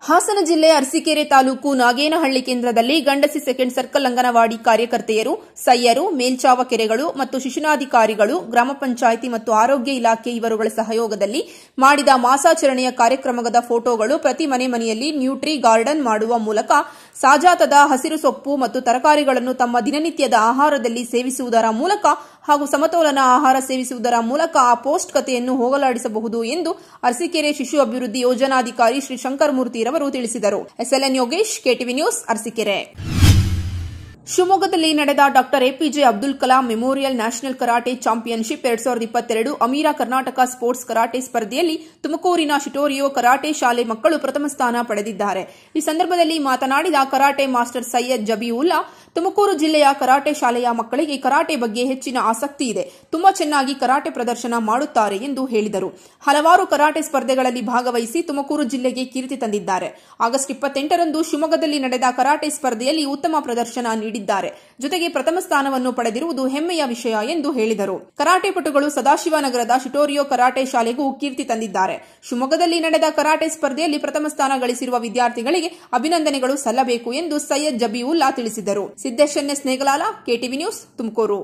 ಹಾಸನ ಜಿಲ್ಲೆ ಅರಸೀಕೆರೆ ತಾಲೂಕು ನಾಗೇನಹಳ್ಳಿ ಕೇಂದ್ರದಲ್ಲಿ Gandasi second circle anganwadi ಕಾರ್ಯಕರ್ತೆಯರು ಸಯ್ಯರು ಮೇಲ್ಚಾವ ಕೆರೆಗಳು ಮತ್ತು ಶಿಕ್ಷಣಾಧಿಕಾರಿಗಳು ಗ್ರಾಮ ಪಂಚಾಯಿತಿ ಮತ್ತು ಆರೋಗ್ಯ ಇಲಾಖೆ ಇವರುಗಳ ಸಹಯೋಗದಲ್ಲಿ ಮಾಡಿದ ಮಾಸಾಚರಣೆಯ ಕಾರ್ಯಕ್ರಮದ ಫೋಟೋಗಳು ಪ್ರತಿ ಮನೆ ಮನೆಯಲ್ಲಿ ನ್ಯೂಟ್ರಿ ಗಾರ್ಡನ್ ಮಾಡುವ ಮೂಲಕ ಸಾಜಾತದ ಹಸಿರು ಸೊಪ್ಪು ಮತ್ತು ತರಕಾರಿಗಳನ್ನು ತಮ್ಮ ದಿನನಿತ್ಯದ ಆಹಾರದಲ್ಲಿ ಸೇವಿಸುವುದರ ಮೂಲಕ ಹಾಗೂ ಸಮತೋಲನ ಆಹಾರ ಸೇವಿಸುವುದರ ಮೂಲಕ ಆ ಪೋಸ್ಟ್ ಕಥೆಯನ್ನು ಹೋಗಲಾಡಿಸಬಹುದು ಎಂದು ಅರಸೀಕೆರೆ ಶಿಶು ಅಭಿವೃದ್ಧಿ ಯೋಜನಾಧಿಕಾರಿ ಶ್ರೀ ಶಂಕರಮೂರ್ತಿರವರು ತಿಳಿಸಿದರು SLN Yogesh KTV news Arsikere ಶಿವಮೊಗ್ಗದಲ್ಲಿ ನಡೆದ doctor APJ Abdul Kalam memorial national karate championship ಎರಡ್ ಸಾವಿರದ ಇಪ್ಪತ್ತೆರಡು ಅಮೀರಾ ಕರ್ನಾಟಕ ಸ್ಪೋರ್ಟ್ಸ್ ಕರಾಟೆ ಸ್ಪರ್ಧೆಯಲ್ಲಿ ತುಮಕೂರಿನ ಶಿಟೋರಿಯೋ ಕರಾಟೆ ಶಾಲೆ ಮಕ್ಕಳು ಪ್ರಥಮ ಸ್ಥಾನ ಪಡೆದಿದ್ದಾರೆ ಈ ಸಂದರ್ಭದಲ್ಲಿ ಮಾತನಾಡಿದ ಕರಾಟೆ ಮಾಸ್ಟರ್ ಸೈಯದ್ ಜಬೀವುಲ್ಲಾ ತುಮಕೂರು ಜಿಲ್ಲೆಯ ಕರಾಟೆ ಶಾಲೆಯ ಮಕ್ಕಳಿಗೆ ಕರಾಟೆ ಬಗ್ಗೆ ಹೆಚ್ಚಿನ ಆಸಕ್ತಿ ಇದೆ ತುಂಬಾ ಚೆನ್ನಾಗಿ ಕರಾಟೆ ಪ್ರದರ್ಶನ ಮಾಡುತ್ತಾರೆ ಎಂದು ಹೇಳಿದರು ಹಲವಾರು ಕರಾಟೆ ಸ್ಪರ್ಧೆಗಳಲ್ಲಿ ಭಾಗವಹಿಸಿ ತುಮಕೂರು ಜಿಲ್ಲೆಗೆ ಕೀರ್ತಿ ತಂದಿದ್ದಾರೆ ಆಗಸ್ಟ್ ಇಪ್ಪತ್ತೆಂಟರಂದು ಶಿವಮೊಗ್ಗದಲ್ಲಿ ನಡೆದ ಕರಾಟೆ ಸ್ಪರ್ಧೆಯಲ್ಲಿ ಉತ್ತಮ ಪ್ರದರ್ಶನ ನೀಡಿದ್ದಾರೆ ಜೊತೆಗೆ ಪ್ರಥಮ ಸ್ಥಾನವನ್ನು ಪಡೆದಿರುವುದು ಹೆಮ್ಮೆಯ ವಿಷಯ ಎಂದು ಹೇಳಿದರು ಕರಾಟೆ ಪಟುಗಳು ಸದಾಶಿವನಗರದ ಶಿಟೋರಿಯೋ ಕರಾಟೆ ಶಾಲೆಗೂ ಕೀರ್ತಿ ತಂದಿದ್ದಾರೆ ಶಿವಮೊಗ್ಗದಲ್ಲಿ ನಡೆದ ಕರಾಟೆ ಸ್ಪರ್ಧೆಯಲ್ಲಿ ಪ್ರಥಮ ಸ್ಥಾನ ಗಳಿಸಿರುವ ವಿದ್ಯಾರ್ಥಿಗಳಿಗೆ ಅಭಿನಂದನೆಗಳು ಸಲ್ಲಬೇಕು ಎಂದು ಸೈಯದ್ ಜಬೀವುಲ್ಲಾ ತಿಳಿಸಿದರು Siddeshan S Negalala KTV news Tumakuru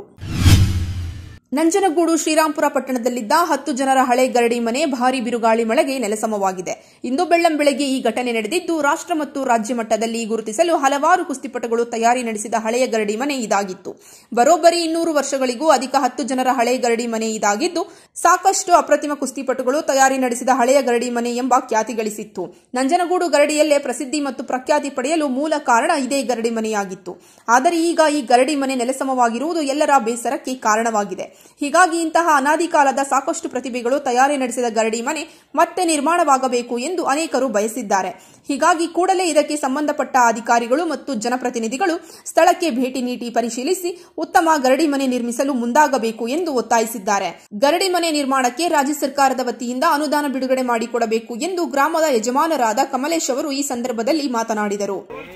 Nanjangud Srirampura ಪಟ್ಟಣದಲ್ಲಿದ್ದ ಹತ್ತು ಜನರ ಹಳೆ ಗರಡಿ ಮನೆ ಭಾರೀ ಬಿರುಗಾಳಿ ಮಳೆಗೆ ನೆಲಸಮವಾಗಿದೆ ಇಂದು ಬೆಳ್ಳಂ ಬೆಳಗ್ಗೆ ಈ ಘಟನೆ ನಡೆದಿದ್ದು ರಾಷ್ಟ್ರ ಮತ್ತು ರಾಜ್ಯ ಮಟ್ಟದಲ್ಲಿ ಗುರುತಿಸಲು ಹಲವಾರು ಕುಸ್ತಿಪಟುಗಳು ತಯಾರಿ ನಡೆಸಿದ ಹಳೆಯ ಗರಡಿ ಮನೆ ಇದಾಗಿತ್ತು ಬರೋಬ್ಬರಿ ಇನ್ನೂರು ವರ್ಷಗಳಿಗೂ ಅಧಿಕ ಹತ್ತು ಜನರ ಹಳೆ ಗರಡಿ ಮನೆ ಇದಾಗಿದ್ದು ಸಾಕಷ್ಟು ಅಪ್ರತಿಮ ಕುಸ್ತಿಪಟುಗಳು ತಯಾರಿ ನಡೆಸಿದ ಹಳೆಯ ಗರಡಿ ಮನೆ ಎಂಬ ಖ್ಯಾತಿ ಗಳಿಸಿತ್ತು ನಂಜನಗೂಡು ಗರಡಿಯಲ್ಲೇ ಪ್ರಸಿದ್ಧಿ ಮತ್ತು ಪ್ರಖ್ಯಾತಿ ಪಡೆಯಲು ಮೂಲ ಕಾರಣ ಇದೇ ಗರಡಿ ಮನೆಯಾಗಿತ್ತು ಆದರೆ ಈಗ ಈ ಗರಡಿ ಮನೆ ನೆಲಸಮವಾಗಿರುವುದು ಎಲ್ಲರ ಬೇಸರಕ್ಕೆ ಕಾರಣವಾಗಿದೆ ಹೀಗಾಗಿ ಇಂತಹ ಅನಾದಿ ಕಾಲದ ಸಾಕಷ್ಟು ಪ್ರತಿಭೆಗಳು ತಯಾರಿ ನಡೆಸಿದ ಗರಡಿ ಮನೆ ಮತ್ತೆ ನಿರ್ಮಾಣವಾಗಬೇಕು ಎಂದು ಅನೇಕರು ಬಯಸಿದ್ದಾರೆ ಹೀಗಾಗಿ ಕೂಡಲೇ ಇದಕ್ಕೆ ಸಂಬಂಧಪಟ್ಟ ಅಧಿಕಾರಿಗಳು ಮತ್ತು ಜನಪ್ರತಿನಿಧಿಗಳು ಸ್ಥಳಕ್ಕೆ ಭೇಟಿ ನೀಡಿ ಪರಿಶೀಲಿಸಿ ಉತ್ತಮ ಗರಡಿ ಮನೆ ನಿರ್ಮಿಸಲು ಮುಂದಾಗಬೇಕು ಎಂದು ಒತ್ತಾಯಿಸಿದ್ದಾರೆ ಗರಡಿ ಮನೆ ನಿರ್ಮಾಣಕ್ಕೆ ರಾಜ್ಯ ಸರ್ಕಾರದ ವತಿಯಿಂದ ಅನುದಾನ ಬಿಡುಗಡೆ ಮಾಡಿಕೊಡಬೇಕು ಎಂದು ಗ್ರಾಮದ ಯಜಮಾನರಾದ ಕಮಲೇಶ್ ಅವರು ಈ ಸಂದರ್ಭದಲ್ಲಿ ಮಾತನಾಡಿದರು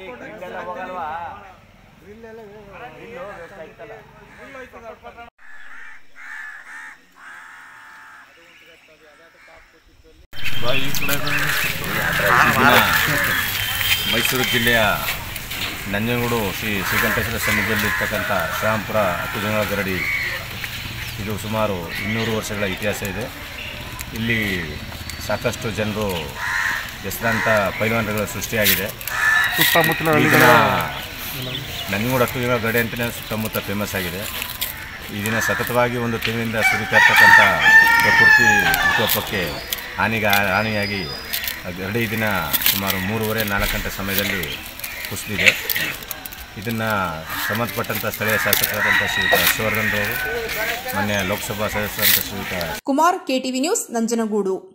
ಮೈಸೂರು ಜಿಲ್ಲೆಯ ನಂಜನಗೂಡು ಶ್ರೀ ಶ್ರೀಕಂಠೇಶ್ವರ ಸನ್ನಿಧಿಯಲ್ಲಿರ್ತಕ್ಕಂಥ ಶ್ರೀರಾಂಪುರ ಹತ್ತು ಜನರ ಗರಡಿ ಇದು ಸುಮಾರು ಇನ್ನೂರು ವರ್ಷಗಳ ಇತಿಹಾಸ ಇದೆ ಇಲ್ಲಿ ಸಾಕಷ್ಟು ಜನರು ಹೆಸರಾಂತ ಪೈಲ್ವಾನರುಗಳ ಸೃಷ್ಟಿಯಾಗಿದೆ ಸುತ್ತಮುತ್ತಲ ಈ ದಿನ ಹಳ್ಳಿಗಳ ನಂಜನಗೂಡು ಹತ್ತು ಜನರ ಗರಡಿ ಅಂತಲೇ ಸುತ್ತಮುತ್ತ ಫೇಮಸ್ ಆಗಿದೆ ಈ ದಿನ ಸತತವಾಗಿ ಒಂದು ತಿಂಗಳಿಂದ ಸುರಿತಾ ಇರ್ತಕ್ಕಂಥ ಪ್ರಕೃತಿ ವಿಕೋಪಕ್ಕೆ ಹಾನಿಗೆ ಹಾನಿಯಾಗಿ ಆ ಗರಡಿ ದಿನ ಸುಮಾರು ಮೂರುವರೆ ನಾಲ್ಕು ಗಂಟೆ ಸಮಯದಲ್ಲಿ ಕುಸಿದಿದೆ ಇದನ್ನು ಸಂಬಂಧಪಟ್ಟಂಥ ಸ್ಥಳೀಯ ಶಾಸಕರಾದಂಥ ಶ್ರೀಯುತ ಶಿವರ್ಧನ್ ರವರು ಮಾನ್ಯ ಲೋಕಸಭಾ ಸದಸ್ಯರಂಥ ಶ್ರೀಯುತ ಕುಮಾರ್ ಕೆಟಿವಿ ನ್ಯೂಸ್ ನಂಜನಗೂಡು